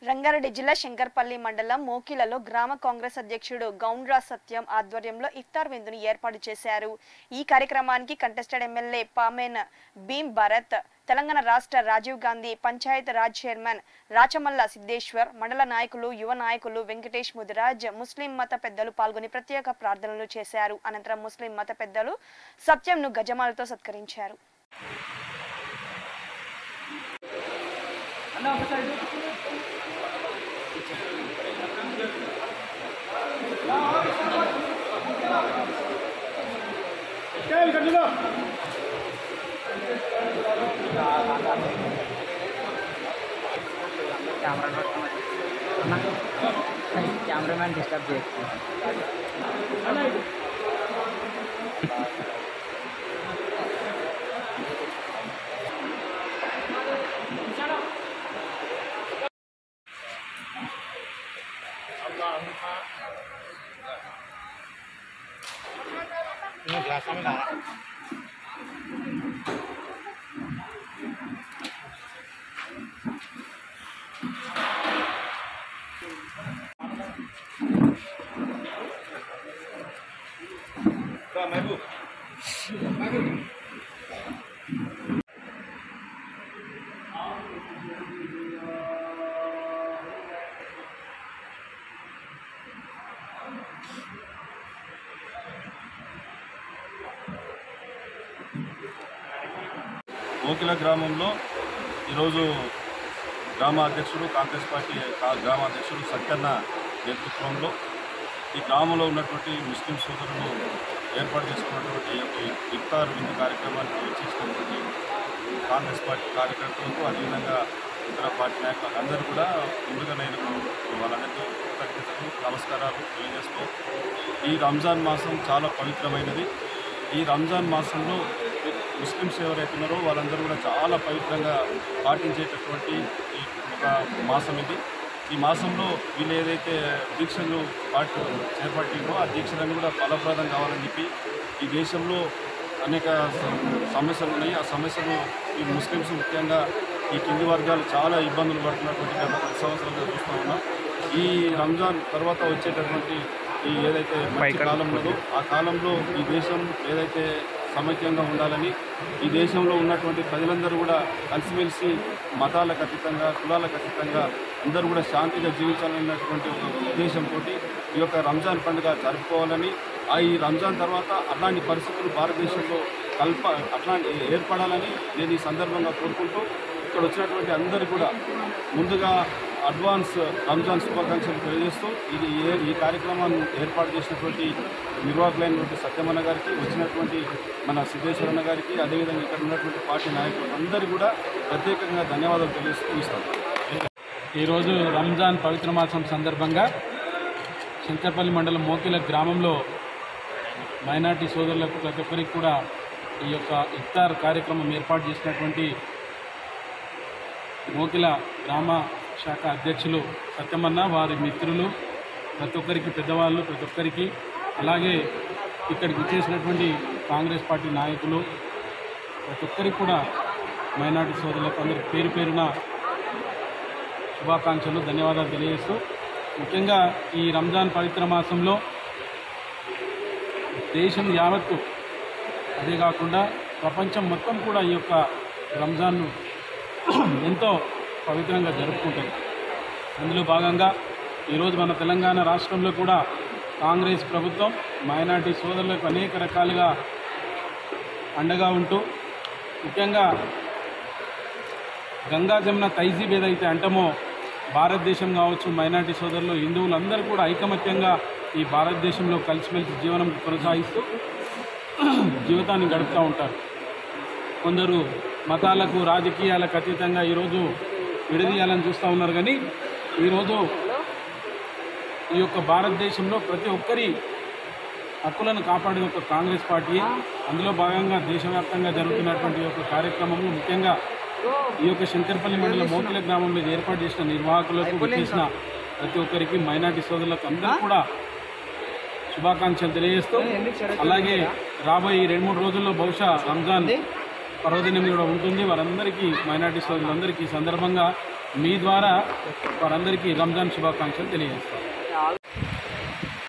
రంగారెడ్డి జిల్లా శంకర్పల్లి మండలం మోకిలలో గ్రామ కాంగ్రెస్ అధ్యక్షుడు గౌండ్రా సత్యం ఆధ్వర్యంలో ఇఫ్తార్ విందును ఏర్పాటు చేశారు ఈ కార్యక్రమానికి కంటెస్టెడ్ ఎమ్మెల్యే పామెన్ భీమ్ భరత్ తెలంగాణ రాష్ట్ర రాజీవ్ గాంధీ పంచాయత్ రాజ్ చైర్మన్ రాచమల్ల సిద్ధేశ్వర్ మండల నాయకులు యువ నాయకులు వెంకటేష్ ముదిరాజ్ ముస్లిం మత పెద్దలు పాల్గొని ప్రత్యేక ప్రార్థనలు చేశారు అనంతరం ముస్లిం మత పెద్దలు సత్యంను గజమాలతో సత్కరించారు కెమెరామ్యాన్ డిస్టర్బ్ చేయకు ఓకిల గ్రామంలో ఈరోజు గ్రామ అధ్యక్షుడు కాంగ్రెస్ పార్టీ కా- గ్రామ అధ్యక్షుడు సత్యన్న నేతృత్వంలో ఈ గ్రామంలో ఉన్నటువంటి ముస్లిం సోదరులు ఏర్పాటు చేసుకున్నటువంటి ఈ యొక్క ఇఫ్తార్ విందు కార్యక్రమానికి వచ్చేసినటువంటి కాంగ్రెస్ పార్టీ కార్యకర్తలకు అదేవిధంగా ఇతర పార్టీ నాయకులకు అందరూ కూడా ముందుగా నేను వాళ్ళందరికీ కృతజ్ఞతలు నమస్కారాలు తెలియజేస్తూ ఈ రంజాన్ మాసం చాలా పవిత్రమైనది ఈ రంజాన్ మాసంలో ముస్లిమ్స్ ఎవరైతే ఉన్నారో వాళ్ళందరూ కూడా చాలా పవిత్రంగా పాటించేటటువంటి ఈ ఒక మాసం ఇది ఈ మాసంలో వీళ్ళు ఏదైతే దీక్షలు పాటు చేపట్టిందో ఆ దీక్షలను కూడా ఫలప్రదం కావాలని చెప్పి ఈ దేశంలో అనేక స- సమస్యలు ఉన్నాయి ఆ సమస్యలు ఈ ముస్లిమ్స్ ముఖ్యంగా ఈ కింది వర్గాలు చాలా ఇబ్బందులు పడుతున్నటువంటి గత పది సంవత్సరాలుగా చూస్తూ ఉన్నాం ఈ రంజాన్ తర్వాత వచ్చేటటువంటి ఈ ఏదైతే మంచి కాలం ఉన్నదో ఆ కాలంలో ఈ దేశం ఏదైతే సమైక్యంగా ఉండాలని ఈ దేశంలో ఉన్నటువంటి ప్రజలందరూ కూడా కలిసిమెలిసి మతాలకు అతీతంగా కులాలకు అతీతంగా అందరూ కూడా శాంతిగా జీవించాలన్నటువంటి ఒక ఉద్దేశంతో ఈ యొక్క రంజాన్ పండుగ జరుపుకోవాలని ఆ ఈ రంజాన్ తర్వాత అలాంటి పరిస్థితులు భారతదేశంలో కల్ప అట్లాంటి ఏర్పడాలని నేను ఈ సందర్భంగా కోరుకుంటూ ఇక్కడ వచ్చినటువంటి అందరూ కూడా ముందుగా అడ్వాన్స్ రంజాన్ శుభాకాంక్షలు తెలియజేస్తూ ఇది ఏ ఈ కార్యక్రమాన్ని ఏర్పాటు చేసినటువంటి నిర్వాహకులైనటువంటి సత్యమన్న గారికి వచ్చినటువంటి మన సిద్ధేశ్వరన్న గారికి అదేవిధంగా ఇక్కడ ఉన్నటువంటి పార్టీ నాయకులు అందరూ కూడా ప్రత్యేకంగా ధన్యవాదాలు తెలియజేస్తూ ఇస్తాను ఈరోజు రంజాన్ పవిత్ర మాసం సందర్భంగా శంకర్పల్లి మండలం మోకిల గ్రామంలో మైనార్టీ సోదరులకు ప్రతి ఒక్కరికి కూడా ఈ యొక్క ఇఫ్తార్ కార్యక్రమం ఏర్పాటు చేసినటువంటి మోకిల గ్రామ శాఖ అధ్యక్షులు సత్యమన్న వారి మిత్రులు ప్రతి ఒక్కరికి పెద్దవాళ్ళు ప్రతి ఒక్కరికి అలాగే ఇక్కడికి వచ్చేసినటువంటి కాంగ్రెస్ పార్టీ నాయకులు ప్రతి ఒక్కరికి కూడా మైనార్టీ సోదరులకు అందరికి పేరు పేరున శుభాకాంక్షలు ధన్యవాదాలు తెలియజేస్తూ ముఖ్యంగా ఈ రంజాన్ పవిత్ర మాసంలో దేశం యావత్తు అదే కాకుండా ప్రపంచం మొత్తం కూడా ఈ యొక్క రంజాన్ను ఎంతో పవిత్రంగా జరుపుకుంటారు అందులో భాగంగా ఈరోజు మన తెలంగాణ రాష్ట్రంలో కూడా కాంగ్రెస్ ప్రభుత్వం మైనార్టీ సోదరులకు అనేక రకాలుగా అండగా ఉంటూ ముఖ్యంగా గంగా జమున తైజీబ్ ఏదైతే అంటామో భారతదేశం కావచ్చు మైనార్టీ సోదరులు హిందువులు అందరూ కూడా ఐకమత్యంగా ఈ భారతదేశంలో కలిసిమెలిసి జీవనం కొనసాగిస్తూ జీవితాన్ని గడుపుతూ ఉంటారు కొందరు మతాలకు రాజకీయాలకు అతీతంగా ఈరోజు విడదీయాలని చూస్తూ ఉన్నారు కానీ ఈరోజు ఈ యొక్క భారతదేశంలో ప్రతి ఒక్కరి హక్కులను కాపాడే ఒక కాంగ్రెస్ పార్టీ అందులో భాగంగా దేశవ్యాప్తంగా జరుగుతున్నటువంటి ఈ యొక్క కార్యక్రమంలో ముఖ్యంగా ఈ యొక్క శంకర్పల్లి మండలం మోకిల గ్రామంలో ఏర్పాటు చేసిన నిర్వాహకులకు చేసిన ప్రతి ఒక్కరికి మైనార్టీ సోదరులకు అందరూ కూడా శుభాకాంక్షలు తెలియజేస్తూ అలాగే రాబోయే ఈ రెండు మూడు రోజుల్లో బహుశా రంజాన్ పర్వదినం కూడా ఉంటుంది వారందరికీ మైనార్టీ సోదరులందరికీ ఈ సందర్భంగా మీ ద్వారా వారందరికీ రంజాన్ శుభాకాంక్షలు తెలియజేస్తాను